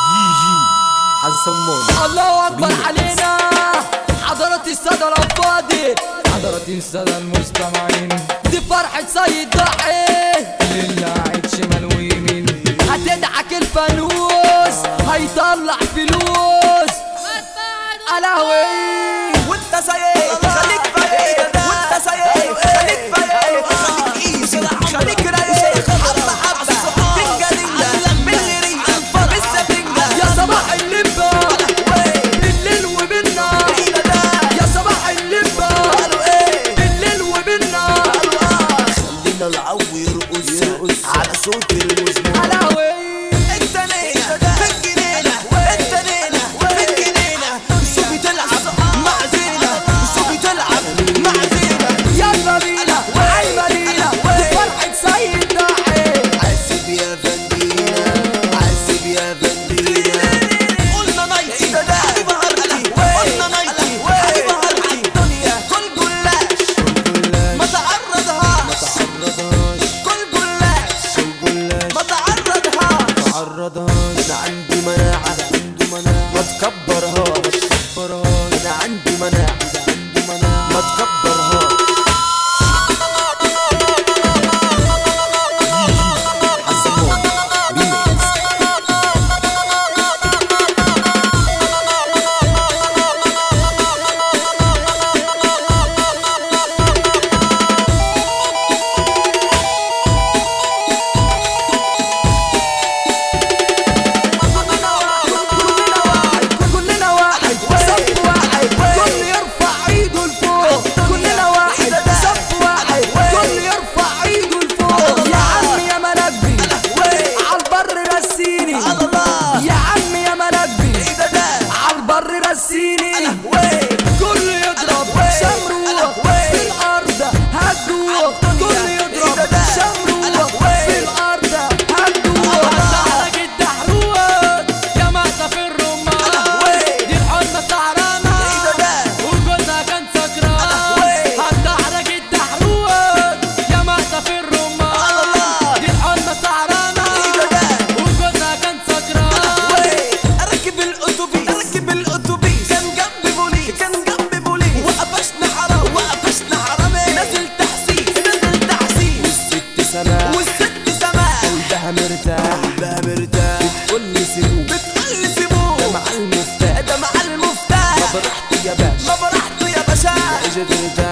حنسمون الله اكبر علينا حضرة السادة الافاضل حضرة السادة المستمعين دي فرحة سيد ضحي اللي قاعد شمال ويمين هتدعك الفانوس هيطلع فلوس الهوي وانت سايق خليك فايق وانت سايق خليك فايق خليك ايزي خليك رايق حبه حبه تنجلينا بالغريق بالسفنجه يا صباح اللبة بالليل وبالنهار يا صباح اللبة قالوا ايه بالليل وبالنهار خلينا العو يرقص على صوت المزمور الهوي انت نينا في الجنينه انت نينا في الجنينه شوفي تلعب مع زينه شوفي تلعب مع زينه يلا بينا عيبة لينا دي فرحة سيد ضحي عذب يا فندينا عذب يا فندينا قلنا نايتي حبيبة هرتي قلنا نايتي حبيبة هرتي الدنيا كل جلاش ما تعرضهاش كل جلاش ما تعرضهاش انا عندي مناعة ما تكبرهاش انا عندي مناعة ما تكبرهاش حسمون ريميكس كلنا واحد صف واحد كل يرفع ايده لفوق كلنا واحد صف واحد كل يرفع ايده لفوق يا عم يا مربي عالبر رسيني يا عم يا مربي عالبر رسيني كل يضرب شمروخ في الارض هدوخ كل يضرب شمروخ في الارض هدوخ تعرج الدحروت يا مأسى في الرمان دي الحلمة سهرانة وجوزها كان سكران هتعرج الدحروت يا مأسى في الرمان دي الحلمة سهرانة وجوزها كان سكران اركب الاتوبيس اركب الاتوبيس كان جنبي بوليس كان جنبي بوليس وقفشنا حرام وقفشنا حرامي نزل تحسيس نزل تحسيس والست سماء والست سماء قلبها مرتاح قلبها مرتاح بتقول لي سيبوه بتقول لي سيبوه ده مع المفتاح ده مع المفتاح ما برحت يا باشا ما برحت يا باشا اجت